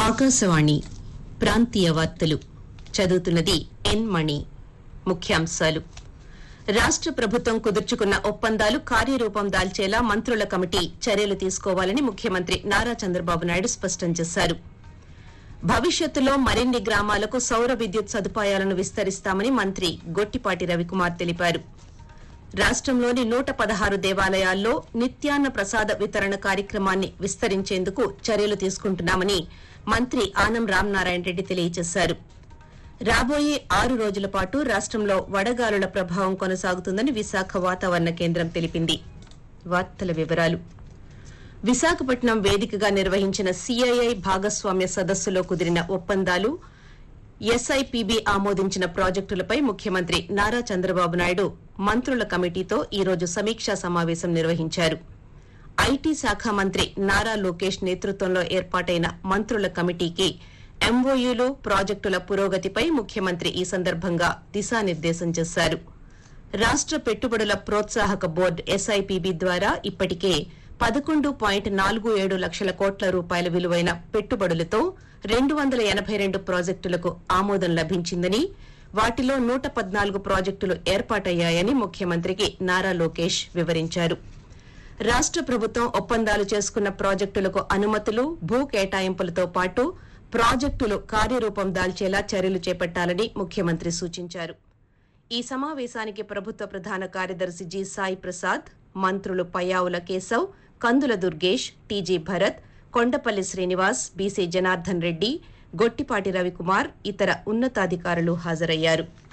ఆకాశవాణి ప్రాంతీయ వార్తలు చదువుతున్నది ఎన్ మణి ముఖ్యాంశాలు రాష్ట్ర ప్రభుత్వం కుదుర్చుకున్న ఒప్పందాలు కార్యరూపం దాల్చేలా మంత్రుల కమిటీ చర్యలు తీసుకోవాలని ముఖ్యమంత్రి నారా చంద్రబాబు నాయుడు స్పష్టం చేశారు భవిష్యత్తులో మరిన్ని గ్రామాలకు సౌర విద్యుత్ సదుపాయాలను విస్తరిస్తామని మంత్రి గొట్టిపాటి రవికుమార్ తెలిపారు రాష్ట్రంలోని నూట పదహారు దేవాలయాల్లో నిత్యాన్న ప్రసాద వితరణ కార్యక్రమాన్ని విస్తరించేందుకు చర్యలు తీసుకుంటున్నామని మంత్రి ఆనం రామనారాయణ రెడ్డి తెలియజేశారు రాబోయే ఆరు రోజుల పాటు రాష్ట్రంలో వడగాలుల ప్రభావం కొనసాగుతుందని విశాఖ వాతావరణ కేంద్రం తెలిపింది వార్తల వివరాలు విశాఖపట్నం వేదికగా నిర్వహించిన సిఐఐ భాగస్వామ్య సదస్సులో కుదిరిన ఒప్పందాలు ఎస్ఐపిబి ఆమోదించిన ప్రాజెక్టులపై ముఖ్యమంత్రి నారా చంద్రబాబు నాయుడు మంత్రుల కమిటీతో ఈ రోజు సమీక్షా సమావేశం నిర్వహించారు ఐటీ శాఖ మంత్రి నారా లోకేష్ నేతృత్వంలో ఏర్పాటైన మంత్రుల కమిటీకి ఎంఓయూలు ప్రాజెక్టుల పురోగతిపై ముఖ్యమంత్రి ఈ సందర్భంగా దిశానిర్దేశం చేశారు రాష్ట్ర పెట్టుబడుల ప్రోత్సాహక బోర్డు ఎస్ఐపిబి ద్వారా ఇప్పటికే పదకొండు పాయింట్ నాలుగు ఏడు లక్షల కోట్ల రూపాయల విలువైన పెట్టుబడులతో రెండు వందల ఎనభై రెండు ప్రాజెక్టులకు ఆమోదం లభించిందని వాటిలో నూట పద్నాలుగు ప్రాజెక్టులు ఏర్పాటయ్యాయని ముఖ్యమంత్రికి నారా లోకేష్ వివరించారు రాష్ట్ర ప్రభుత్వం ఒప్పందాలు చేసుకున్న ప్రాజెక్టులకు అనుమతులు భూ కేటాయింపులతో పాటు ప్రాజెక్టులు కార్యరూపం దాల్చేలా చర్యలు చేపట్టాలని ముఖ్యమంత్రి సూచించారు ఈ సమావేశానికి ప్రభుత్వ ప్రధాన కార్యదర్శి జి సాయి ప్రసాద్ మంత్రులు పయ్యావుల కేశవ్ కందుల దుర్గేష్ టీజీ భరత్ కొండపల్లి శ్రీనివాస్ బీసీ జనార్దన్ రెడ్డి గొట్టిపాటి రవికుమార్ ఇతర ఉన్నతాధికారులు హాజరయ్యారు